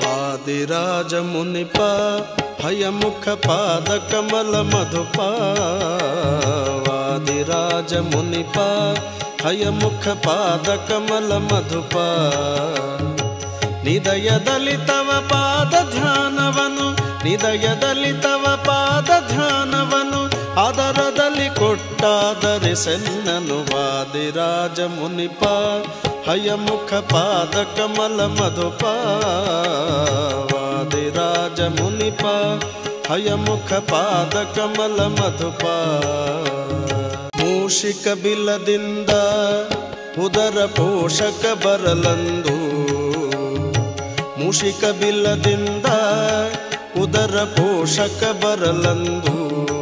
ವಾದಿರಾಜ ಮುನಿಪ ಹಯಮುಖ ಪಾದ ಕಮಲ ಮಧುಪ ವಾದಿರಾಜ ಮುನಿಪ ಹಯಮುಖ ಪಾದ ಕಮಲ ಮಧುಪ ನಿದಯದಲ್ಲಿ ತವ ಪಾದ ಧ್ಯಾನವನು ನಿದಯದಲ್ಲಿ ತವ ಪಾದ ಧ್ಯಾನವನು ಅದರದಲ್ಲಿ ಕೊಟ್ಟಾದರೆ ಸೆನ್ನನು ವಾದಿರಾಜ ಮುನಿಪ ಹಯಮುಖ ಪಾದ ಕಮಲ ಮಧುಪ ವಾದಿರಾಜ ಮುನಿಪ ಹಯಮುಖ ಪಾದ ಕಮಲ ಮಧುಪ ಮೂಷಿಕ ಬಿಲದಿಂದ ಉದರ ಪೋಷಕ ಬರಲಂದು ಮೂಷಿಕ ಬಿಲ್ಲದಿಂದ ಉದರ ಪೋಷಕ ಬರಲಂದು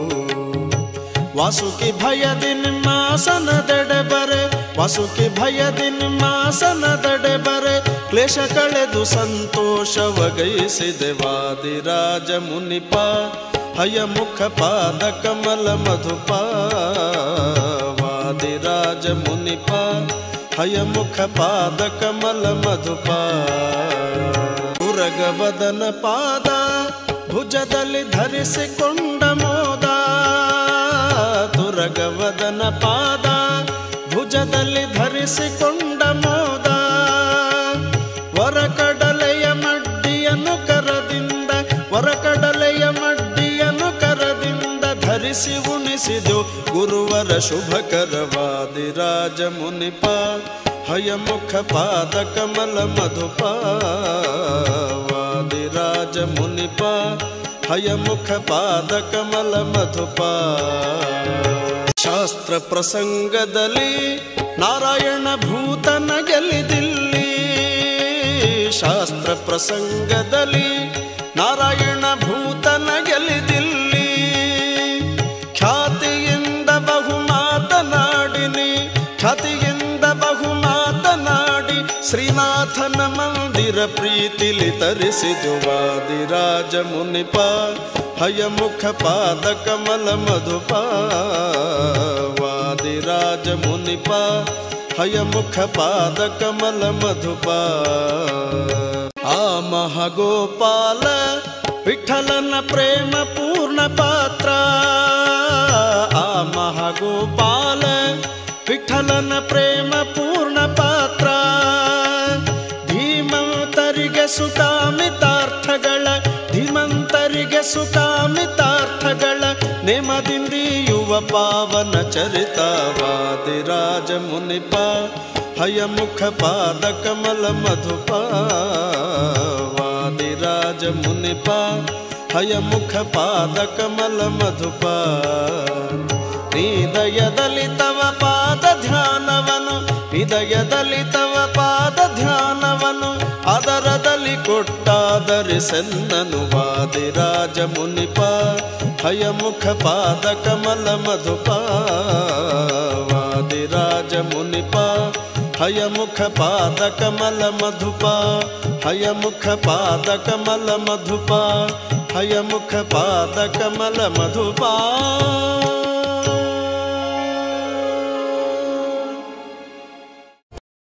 ವಾಸುಕಿ ಭಯದಿ ನಿಮ್ಮಾಸನದೆಡೆ ಬರೆ ವಾಸುಕಿ ಭಯದಿ ನಿಮ್ಮಾಸನದೆಡೆ ಬರೆ ಕ್ಲೇಶ ಕಳೆದು ಸಂತೋಷವಗೈಸಿದೆ ವಾದಿರಾಜ ಮುನಿಪ ಹಯಮುಖ ಪಾದ ಕಮಲ ಮಧುಪ ವಾದಿರಾಜ ಮುನಿಪ ಹಯಮುಖ ಪಾದ ಕಮಲ ಮಧುಪ ಉರಗವದನ ಪಾದ ಭುಜದಲ್ಲಿ ಧರಿಸಿಕೊಂಡ ಮೋದ ತುರಗವದನ ಪಾದ ಭುಜದಲ್ಲಿ ಧರಿಸಿಕೊಂಡ ಮೋದ ಹೊರಕಡಲೆಯ ಮಡ್ಡಿಯನ್ನು ಕರದಿಂದ ಹೊರಕಡಲೆಯ ಮಡ್ಡಿಯನ್ನು ಕರದಿಂದ ಧರಿಸಿ ಉಣಿಸಿದು ಗುರುವರ ಶುಭಕರವಾದಿರಾಜ ಮುನಿಪ ಹಯಮುಖ ಪಾದ ಕಮಲ ಮಧುಪ ವಾದಿರಾಜ ಮುನಿಪ ಹಯಮುಖ ಪಾದ ಕಮಲ ಮಧುಪ ಶಾಸ್ತ್ರ ಪ್ರಸಂಗದಲ್ಲಿ ನಾರಾಯಣ ಭೂತನ ಗೆಲ್ಲಿದಿಲ್ಲಿ ಶಾಸ್ತ್ರ ಪ್ರಸಂಗದಲ್ಲಿ ನಾರಾಯಣ ಭೂತನ ಗೆಲ್ಲಿದಿಲ್ಲಿ ಖ್ಯಾತಿಯಿಂದ ಬಹು ಮಾತನಾಡಿನಿ ಖ್ಯಾತಿಯಿಂದ ಬಹು ಮಾತನಾಡಿ ಶ್ರೀನಾಥನ ಮಂದಿರ ಪ್ರೀತಿಲಿ ತರಿಸಿದು ವಾದಿರಾಜ ಮುನಿಪ ಹಯಮುಖ ಪಾದ ಕಮಲ ಮಧುಪ ವಾದಿರಾಜ ಮುನಿಪ ಹಯಮುಖ ಪಾದ ಕಮಲ ಮಧುಪ ಆ ಮಹಗೋಪಾಲ ವಿಠಲನ ಪ್ರೇಮ ಪೂರ್ಣ ಪಾತ್ರ ಆ ಮಹಗೋಪಾಲ ವಿಠಲನ ಪ್ರೇಮ ಪೂರ್ಣ ಪಾತ್ರ ಧೀಮಂತರಿಗೆ ಸುಖಾಮಿತಾರ್ಥಗಳ ಧೀಮಂತರಿಗೆ ಸುಖಾಮಿತಾರ್ಥಗಳ ನೇಮದಿಂದಿಯುವ ಪಾವನ ಚರಿತವಾದಿರಾಜ ಮುನಿಪ ಹಯಮುಖ ಪಾದ ಕಮಲ ಮಧುಪ ವಾದಿರಾಜ ಮುನಿಪ ಹಯಮುಖ ಪಾದ ಕಮಲ ಮಧುಪ ಹೃದಯದಲ್ಲಿ ತವ ಪಾದ ಧ್ಯಾನವನು ಹೃದಯದಲ್ಲಿ ತವ ಪಾದ ಧ್ಯಾನವನು ಅದರದಲ್ಲಿ ಕೊಟ್ಟಾದರೆ ಸೆನ್ನನು ವಾದಿರಾಜ ಮುನಿಪ ಹಯಮುಖ ಪಾದ ಕಮಲ ಮಧುಪ ವಾದಿರಾಜ ಮುನಿಪ ಹಯಮುಖ ಪಾದ ಕಮಲ ಮಧುಪ ಹಯಮುಖ ಪಾದ ಕಮಲ ಮಧುಪ ಹಯಮುಖ ಪಾದ ಕಮಲ ಮಧುಪಾ